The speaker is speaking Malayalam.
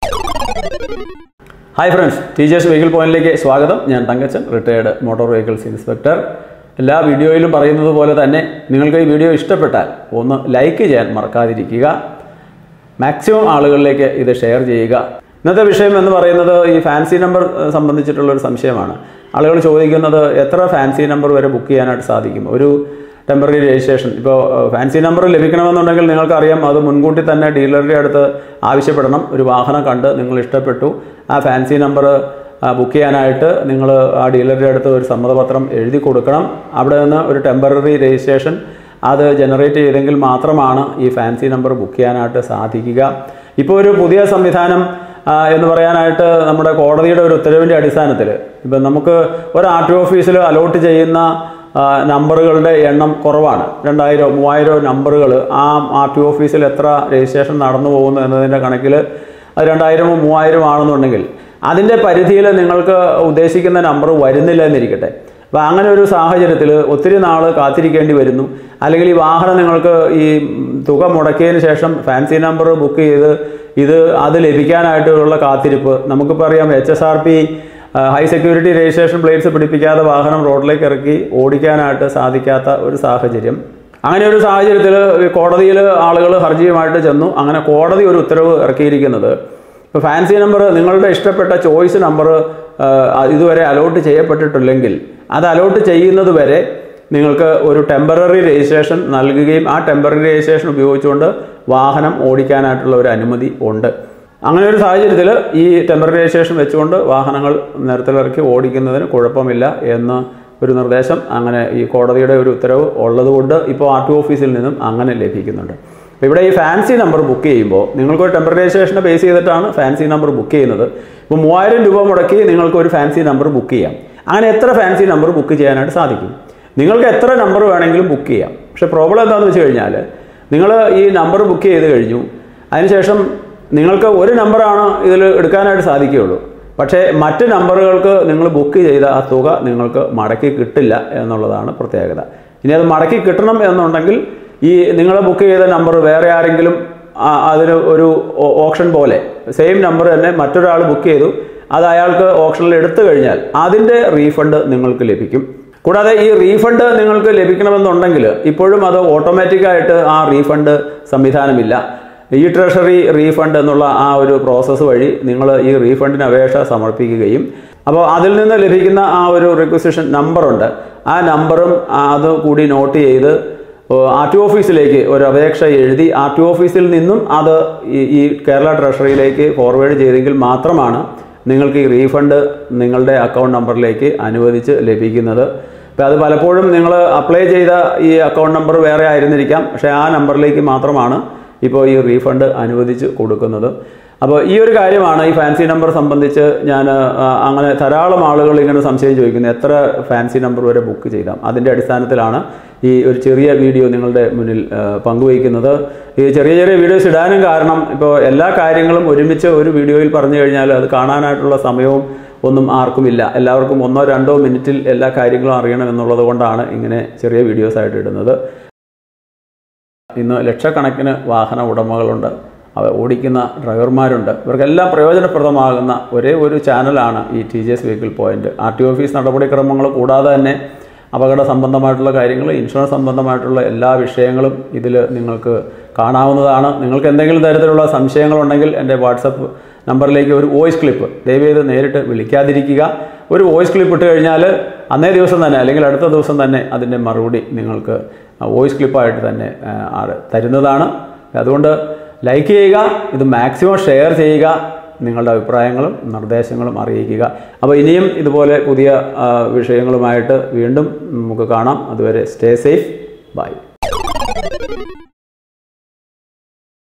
ഹായ് ഫ്രണ്ട്സ് ടീച്ചേഴ്സ് വെഹിക്കിൾ പോയിന്റിലേക്ക് സ്വാഗതം ഞാൻ Thankachan retired motor vehicles inspector എല്ലാ വീഡിയോയിലും പറയുന്നത് പോലെ തന്നെ നിങ്ങൾക്ക് ഈ വീഡിയോ ഇഷ്ടപ്പെട്ടാൽ ഒന്ന് ലൈക്ക് ചെയ്യാൻ മറക്കാതിരിക്കുക മാക്സിമം ആളുകളിലേക്ക് ഇത് ഷെയർ ചെയ്യുക ഇന്നത്തെ വിഷയം എന്ന് പറയുന്നത് ഈ ഫാൻസി നമ്പർ ഏഹ്, സംബന്ധിച്ചിട്ടുള്ള ഒരു സംശയമാണ് ആളുകൾ ചോദിക്കുന്നത് എത്ര ഫാൻസി നമ്പർ വരെ ബുക്ക് ചെയ്യാനായിട്ട് സാധിക്കും ഒരു ടെമ്പററി രജിസ്ട്രേഷൻ ഇപ്പോൾ ഫാൻസി നമ്പർ ലഭിക്കണമെന്നുണ്ടെങ്കിൽ നിങ്ങൾക്കറിയാം അത് മുൻകൂട്ടി തന്നെ ഡീലറുടെ അടുത്ത് ആവശ്യപ്പെടണം ഒരു വാഹനം കണ്ട് നിങ്ങൾ ഇഷ്ടപ്പെട്ടു ആ ഫാൻസി നമ്പർ ബുക്ക് ചെയ്യാനായിട്ട് നിങ്ങൾ ആ ഡീലറുടെ അടുത്ത് ഒരു സമ്മതപത്രം എഴുതി കൊടുക്കണം അവിടെ നിന്ന് ഒരു ടെമ്പററി രജിസ്ട്രേഷൻ അത് ജനറേറ്റ് ചെയ്തെങ്കിൽ മാത്രമാണ് ഈ ഫാൻസി നമ്പർ ബുക്ക് ചെയ്യാനായിട്ട് സാധിക്കുക ഇപ്പോൾ ഒരു പുതിയ സംവിധാനം ആ, എന്ന് പറയാനായിട്ട് നമ്മുടെ കോടതിയുടെ ഒരു ഉത്തരവിൻ്റെ അടിസ്ഥാനത്തിൽ ഇപ്പം നമുക്ക് ഒരു ആർ ടി ഓഫീസിൽ അലോട്ട് ചെയ്യുന്ന ആ, നമ്പറുകളുടെ എണ്ണം കുറവാണ് രണ്ടായിരോ മൂവായിരോ നമ്പറുകൾ ആ ആർ ടി ഓഫീസിൽ എത്ര രജിസ്ട്രേഷൻ നടന്നു പോകുന്നു എന്നതിൻ്റെ കണക്കിൽ അത് രണ്ടായിരമോ മൂവായിരം ആണെന്നുണ്ടെങ്കിൽ അതിൻ്റെ പരിധിയിൽ നിങ്ങൾക്ക് ഉദ്ദേശിക്കുന്ന നമ്പർ വരുന്നില്ല എന്നിരിക്കട്ടെ അപ്പോൾ അങ്ങനെ ഒരു സാഹചര്യത്തിൽ ഒത്തിരി നാൾ കാത്തിരിക്കേണ്ടി വരുന്നു അല്ലെങ്കിൽ ഈ വാഹനം നിങ്ങൾക്ക് ഈ തുക മുടക്കിയതിന് ശേഷം ഫാൻസി നമ്പർ ബുക്ക് ചെയ്ത് ഇത് അത് ലഭിക്കാനായിട്ടുള്ള കാത്തിരിപ്പ് നമുക്കിപ്പോൾ അറിയാം H S R P high security registration plates പിടിപ്പിക്കാതെ വാഹനം റോഡിലേക്ക് ഇറക്കി ഓടിക്കാനായിട്ട് സാധിക്കാത്ത ഒരു സാഹചര്യം അങ്ങനെ ഒരു സാഹചര്യത്തിൽ കോടതിയിൽ ആളുകൾ ഹർജിയുമായിട്ട് ചെന്നു അങ്ങനെ കോടതി ഒരു ഉത്തരവ് ഇറക്കിയിരിക്കുന്നത് ഇപ്പോൾ ഫാൻസി നമ്പർ നിങ്ങളുടെ ഇഷ്ടപ്പെട്ട ചോയ്സ് നമ്പർ ഇതുവരെ അലോട്ട് ചെയ്യപ്പെട്ടിട്ടില്ലെങ്കിൽ അത് അലോട്ട് ചെയ്യുന്നത് വരെ നിങ്ങൾക്ക് ഒരു ടെമ്പററി രജിസ്ട്രേഷൻ നൽകുകയും ആ ടെമ്പററി രജിസ്ട്രേഷൻ ഉപയോഗിച്ചുകൊണ്ട് വാഹനം ഓടിക്കാനായിട്ടുള്ള ഒരു അനുമതി ഉണ്ട് അങ്ങനെ ഒരു സാഹചര്യത്തിൽ ഈ ടെമ്പററി രജിസ്ട്രേഷൻ വെച്ചുകൊണ്ട് വാഹനങ്ങൾ നിരത്തിലിറക്കി ഓടിക്കുന്നതിന് കുഴപ്പമില്ല എന്ന് ഒരു നിർദ്ദേശം അങ്ങനെ ഈ കോടതിയുടെ ഒരു ഉത്തരവ് ഉള്ളതുകൊണ്ട് ഇപ്പോൾ ആർ ടി ഓഫീസിൽ നിന്നും അങ്ങനെ ലഭിക്കുന്നുണ്ട് അപ്പോൾ ഇവിടെ ഈ ഫാൻസി നമ്പർ ബുക്ക് ചെയ്യുമ്പോൾ നിങ്ങൾക്ക് ഒരു ടെമ്പററി രജിസ്ട്രേഷനെ ബേസ് ചെയ്തിട്ടാണ് ഫാൻസി നമ്പർ ബുക്ക് ചെയ്യുന്നത് ഇപ്പോൾ മൂവായിരം രൂപ മുടക്കി നിങ്ങൾക്ക് ഒരു ഫാൻസി നമ്പർ ബുക്ക് ചെയ്യാം അങ്ങനെ എത്ര ഫാൻസി നമ്പർ ബുക്ക് ചെയ്യാനായിട്ട് സാധിക്കും നിങ്ങൾക്ക് എത്ര നമ്പർ വേണമെങ്കിലും ബുക്ക് ചെയ്യാം പക്ഷേ പ്രോബ്ലം എന്താണെന്ന് വെച്ച് കഴിഞ്ഞാൽ നിങ്ങൾ ഈ നമ്പർ ബുക്ക് ചെയ്ത് കഴിഞ്ഞു അതിനുശേഷം നിങ്ങൾക്ക് ഒരു നമ്പറാണ് ഇതിൽ എടുക്കാനായിട്ട് സാധിക്കുകയുള്ളൂ പക്ഷേ മറ്റ് നമ്പറുകൾക്ക് നിങ്ങൾ ബുക്ക് ചെയ്ത ആ തുക നിങ്ങൾക്ക് മടക്കി കിട്ടില്ല എന്നുള്ളതാണ് പ്രത്യേകത ഇനി അത് മടക്കി കിട്ടണം എന്നുണ്ടെങ്കിൽ ഈ നിങ്ങൾ ബുക്ക് ചെയ്ത നമ്പർ വേറെ ആരെങ്കിലും ആ, അതിന് ഒരു ഓ- ഓപ്ഷൻ പോലെ സെയിം നമ്പർ തന്നെ മറ്റൊരാൾ ബുക്ക് ചെയ്തു അത് അയാൾക്ക് ഓപ്ഷനിൽ എടുത്തു കഴിഞ്ഞാൽ അതിൻ്റെ റീഫണ്ട് നിങ്ങൾക്ക് ലഭിക്കും കൂടാതെ ഈ റീഫണ്ട് നിങ്ങൾക്ക് ലഭിക്കണമെന്നുണ്ടെങ്കിൽ ഇപ്പോഴും അത് ഓട്ടോമാറ്റിക്കായിട്ട് ആ റീഫണ്ട് സംവിധാനമില്ല ഈ ട്രഷറി റീഫണ്ട് എന്നുള്ള ആ ഒരു പ്രോസസ്സ് വഴി നിങ്ങൾ ഈ റീഫണ്ടിന് അപേക്ഷ സമർപ്പിക്കുകയും അപ്പോൾ അതിൽ നിന്ന് ലഭിക്കുന്ന ആ ഒരു റിക്വസിഷൻ നമ്പറുണ്ട് ആ നമ്പറും അത് കൂടി നോട്ട് ചെയ്ത് ആർ ടി ഓഫീസിലേക്ക് ഒരു അപേക്ഷ എഴുതി ആർ ടി ഓഫീസിൽ നിന്നും അത് ഈ ഈ കേരള ട്രഷറിയിലേക്ക് ഫോർവേഡ് ചെയ്തെങ്കിൽ മാത്രമാണ് നിങ്ങൾക്ക് ഈ റീഫണ്ട് നിങ്ങളുടെ അക്കൗണ്ട് നമ്പറിലേക്ക് അനുവദിച്ച് ലഭിക്കുന്നത് അപ്പോൾ അത് പലപ്പോഴും നിങ്ങൾ അപ്ലൈ ചെയ്ത ഈ അക്കൗണ്ട് നമ്പർ വേറെ ആയിരുന്നിരിക്കാം പക്ഷേ ആ നമ്പറിലേക്ക് മാത്രമാണ് ഇപ്പോൾ ഈ റീഫണ്ട് അനുവദിച്ച് കൊടുക്കുന്നത് അപ്പോൾ ഈ ഒരു കാര്യമാണ് ഈ ഫാൻസി നമ്പർ സംബന്ധിച്ച് ഞാൻ ആ, അങ്ങനെ ധാരാളം ആളുകൾ ഇങ്ങനെ സംശയം ചോദിക്കുന്നു എത്ര ഫാൻസി നമ്പർ വരെ ബുക്ക് ചെയ്താം അതിൻ്റെ അടിസ്ഥാനത്തിലാണ് ഈ ഒരു ചെറിയ വീഡിയോ നിങ്ങളുടെ മുന്നിൽ ആ, പങ്കുവയ്ക്കുന്നത് ഈ ചെറിയ ചെറിയ വീഡിയോസ് ഇടാനും കാരണം ഇപ്പോൾ എല്ലാ കാര്യങ്ങളും ഒരുമിച്ച് ഒരു വീഡിയോയിൽ പറഞ്ഞു കഴിഞ്ഞാൽ അത് കാണാനായിട്ടുള്ള സമയവും ഒന്നും ആർക്കുമില്ല എല്ലാവർക്കും ഒന്നോ രണ്ടോ മിനിറ്റിൽ എല്ലാ കാര്യങ്ങളും അറിയണം എന്നുള്ളത് കൊണ്ടാണ് ഇങ്ങനെ ചെറിയ വീഡിയോസ് ആയിട്ട് ഇടുന്നത് ഇന്ന് ലക്ഷക്കണക്കിന് വാഹന ഉടമകളുണ്ട് അവ ഓടിക്കുന്ന ഡ്രൈവർമാരുണ്ട് ഇവർക്കെല്ലാം പ്രയോജനപ്രദമാകുന്ന ഒരേ ഒരു ചാനലാണ് ഈ T G S vehicle point R T office നടപടിക്രമങ്ങൾ കൂടാതെ തന്നെ അപകട സംബന്ധമായിട്ടുള്ള കാര്യങ്ങൾ ഇൻഷുറൻസ് സംബന്ധമായിട്ടുള്ള എല്ലാ വിഷയങ്ങളും ഇതിൽ നിങ്ങൾക്ക് കാണാവുന്നതാണ് നിങ്ങൾക്ക് എന്തെങ്കിലും തരത്തിലുള്ള സംശയങ്ങളുണ്ടെങ്കിൽ എൻ്റെ വാട്സപ്പ് നമ്പറിലേക്ക് ഒരു വോയിസ് ക്ലിപ്പ് ദയവേത് നേരിട്ട് വിളിക്കാതിരിക്കുക ഒരു വോയിസ് ക്ലിപ്പ് ഇട്ട് കഴിഞ്ഞാൽ അന്നേ ദിവസം തന്നെ അല്ലെങ്കിൽ അടുത്ത ദിവസം തന്നെ അതിൻ്റെ മറുപടി നിങ്ങൾക്ക് വോയിസ് ക്ലിപ്പായിട്ട് തന്നെ ആ, ആള് തരുന്നതാണ് അതുകൊണ്ട് ലൈക്ക് ചെയ്യുക ഇത് മാക്സിമം ഷെയർ ചെയ്യുക നിങ്ങളുടെ അഭിപ്രായങ്ങളും നിർദ്ദേശങ്ങളും അറിയിക്കുക അപ്പോൾ ഇനിയും ഇതുപോലെ പുതിയ ആ, വിഷയങ്ങളുമായിട്ട് വീണ്ടും നമുക്ക് കാണാം അതുവരെ സ്റ്റേ സേഫ് ബൈ